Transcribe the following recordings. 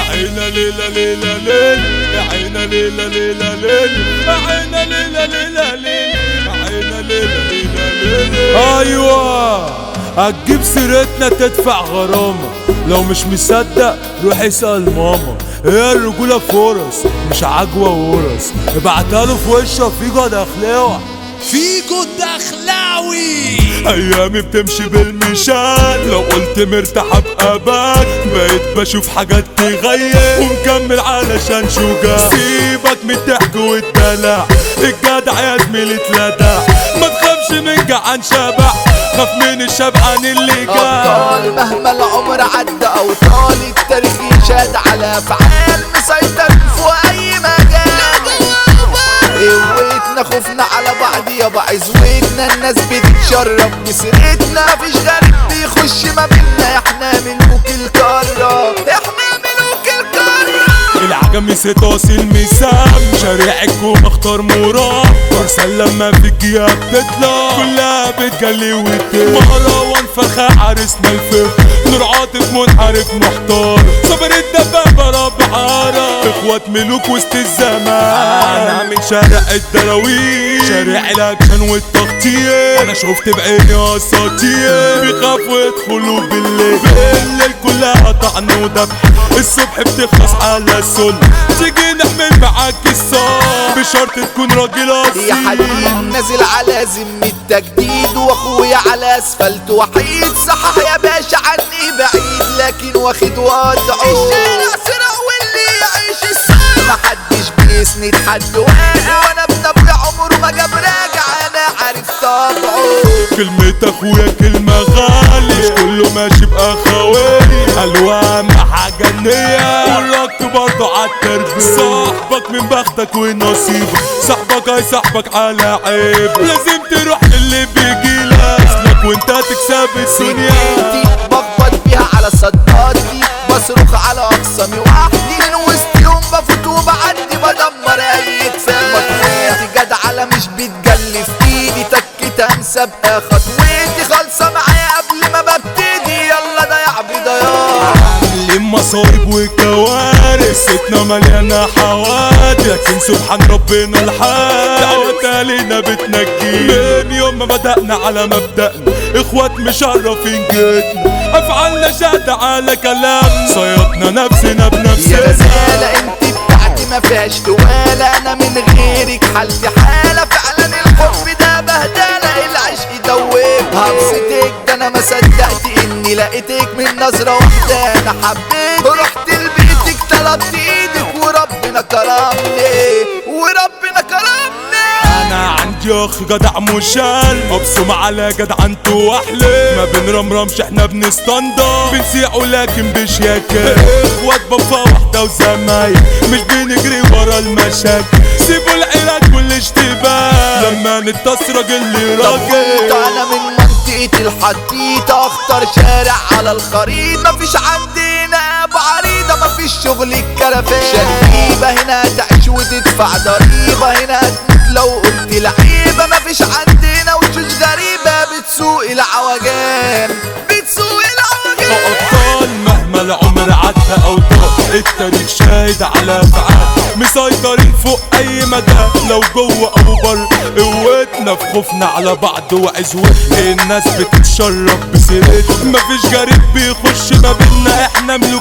عينا ليلة ليلة ليل يا عينا ليلة ليلة ليل يا عينا ليلة ليلة ليل يا عينا ليلة ليلة ليل ايوه هتجيب سيرتنا تدفع غرامة لو مش مصدق روح اسأل ماما هي الرجولة فرص مش عجوة ورص ابعتها له في وشه فيجو دخلاوة فيجو الدخلاوي ايامي بتمشي بالمشان لو قلت مرتاح ابقى باك بقيت بشوف حاجات تغير ومكمل علشان شجاع سيبك من الضحك والدلع الجدع يا زميلي اتلدع ما تخافش من جعان شبع خاف من الشبعان اللي جاع أبطال مهما العمر عدى أو طال التاريخ يشهد على أفعال مسيطر فوق أي مجال قوتنا خوفنا على بعض يابا عزوتنا الناس بتتشرف بسرقتنا مفيش غريب بيخش ما بينا احنا ملوك القارة احنا ملوك القارة العجمي ستاصي المسام شارع الكوم اختار مراد فرسان لما في الجياب بتطلع كلها بتجلي وتطير مروان فخا عرسنا الفخ نور عاطف منحرف محتار صبر الدبابة رب عارة اخوات ملوك وسط الزمان انا من شارع الدراويش شارع الاكشن والتغطية انا شفت بعيني اساطير بيخافوا يدخلوا بالليل بالليل كلها طعن وذبح الصبح بتخلص على السل تيجي نحمل معاك الصاح بشرط تكون راجل يا اصيل حبيب نازل على ذمة تجديد واخويا على اسفلت وحيد صحح يا باشا عني بعيد لكن واخد وضعه الشارع سرق واللي يعيش السنة محدش بيسند حد واقع وانا ابن ابويا عمره ما جاب راجع انا عارف طبعه كلمة اخويا كلمة غالية مش كله ماشي باخوالي الوان حاجة النية والوقت برضه عالتربية صاحبك من بختك ونصيبك صاحبك هيصاحبك على عيب لازم تروح للي بيجي لك وانت تكسب الدنيا سكينتي بخبط بيها على صداتي بصرخ على اقسامي وحدي من وسطهم بفوت وبعدي بدمر اي كفايه مطويتي جدع على مش بتجلي في ايدي تكتها مسابقه خطوتي خالصه معايا قبل ما ببتدي يلا ضيع بضياع عاملين مصايب وكوارث ستنا مليانة حوادث لكن سبحان ربنا الحال دعوة علينا بتنجي من يوم ما بدأنا على مبدأنا اخوات مشرفين جيتنا افعالنا شهد على كلام صيدنا نفسنا يا بنفسنا رسالة انت بتاعتي ما فيهاش توالة انا من غيرك حالتي حالة فعلا الحب ده بهدلة العشق دوب هبسطك ده انا ما صدقت اني لقيتك من نظرة واحدة انا حبيت رحت لبيتك طلبت ايدك وربنا كرمني وربنا كرمني انا عندي اخ جدع مشال ابصم على جدع انتو واحلى ما بنرمرمش احنا بنستنضف بنسيعوا لكن بشياكة اخوات بابا واحدة وزمايل مش بنجري ورا المشاكل سيبوا العلاج والاشتباه لما نتص راجل لي طب راجل انا من منطقة الحديدة اختار شارع على الخريطة مفيش عندنا ابو عريضة مفيش شغل الكرفان شريبة هنا تعيش وتدفع ضريبة هنا هتموت لو قلت لعيبة مفيش عندنا وشوش غريبة بتسوق العوجان بتسوق العوجان أبطال مهما العمر عدى أو طال التاريخ شاهد على أفعال مسيطرين فوق أي مدى لو جوه أو بر قوتنا في خوفنا على بعض وعزوتنا الناس بتتشرف بسيرتنا مفيش غريب بيخش ما بينا احنا ملوك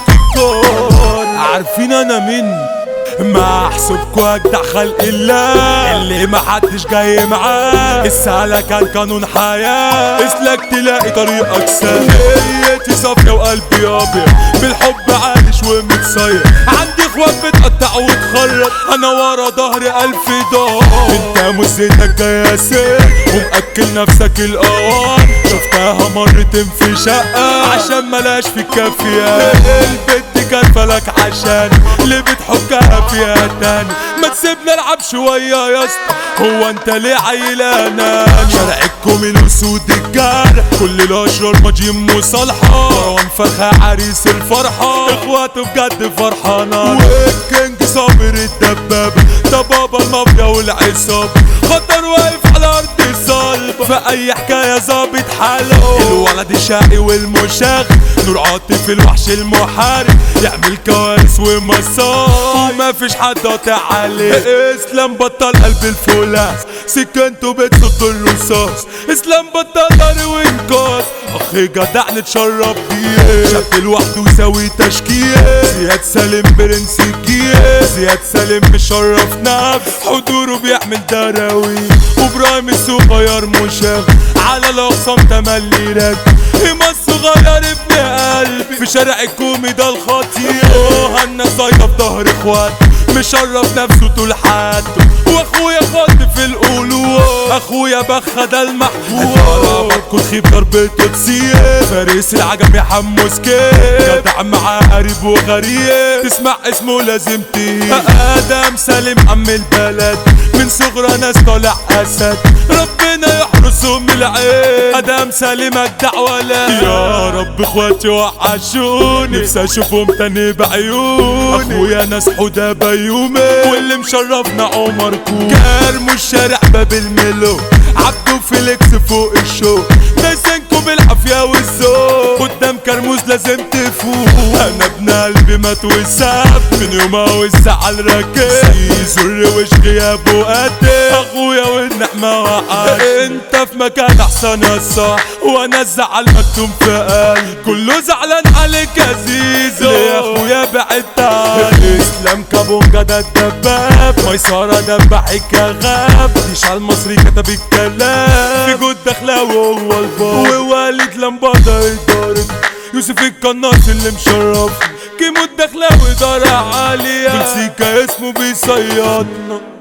الكون عارفين أنا مين ما احسبكوا اجدع خلق الله اللي ما حدش جاي معاه السهلة كان قانون حياة اسلك تلاقي طريقك سهل نيتي صافية وقلبي ابيض بالحب عايش ومتصير عندي اخوات بتقطع وتخرط انا ورا ظهري الف دار انت مزيتك جاي سير ومأكل نفسك الاوان شفتها مرتين في شقة عشان ملاش في الكافية البت كان فلك عشان اللي بتحكها فيها تاني ما تسيبنا العب شوية يا اسطى هو انت ليه عيلانا شارع الكومين وسود الجرح كل الاشرار ماجيين مصالحة مروان فخا عريس الفرحة اخواته بجد فرحانة والكينج صابر الدبابة ده بابا المافيا والعصابة خطر واقف على ارض الصلبة في اي حكاية ظابط حاله الولد الشقي والمشاغ نور عاطف الوحش المحارب يعمل كوارث ومصايب وما فيش حد قاطع عليه اسلام بطل قلب الفولاس سكنته بتصد الرصاص اسلام بطل دار وانقاذ اخ جدع نتشرف بيه شاب لوحده يساوي تشكيل زياد سالم برنس الجيل زياد سالم مشرف نفس حضوره بيعمل دراوي وابراهيم الصغير مشاغ على الاقسام تملي راكب ايما الصغير ابن قلبي في شارع الكومي ده الخطير هنا صايده في ظهر اخوات مشرف نفسه طول حياته واخويا خد في القلوب اخويا بخ ده المحبوب كل خيب ضربته تسيب فارس العجم يا حموس كيف جدع معاه قريب وغريب تسمع اسمه لازم تهيب ادم سالم عم البلد من صغرى ناس طالع اسد ربنا يحرسهم من العين ادم سالم اجدع ولا يا رب اخواتي وحشوني نفسي اشوفهم تاني بعيوني اخويا ناس حدا بيومي واللي مشرفنا عمر كون كارمو الشارع باب الملو عبدو فيليكس فوق الشو ناسينكو بالعافية والذوق قدام كرموز لازم تفوق انا ابن قلبي مات وساب من يومها والزعل راكب زر وش غيابه قد اخويا والنعمة وقعت انت في مكان احسن يا صح وانا الزعل مكتوم في قلبي كله زعلان عليك يا زيزو ليه يا اخويا بعدت عني اسلام كابونجا ده الدباب ميسرة دبحك يا غاب ديش على المصري كتب الكلام في جود دخلاوي هو البار ووالد لمبادة يضارب يوسف القناص اللي مشرف كيمو الدخلاوي دار عالية بالسيكا اسمه بيصيدنا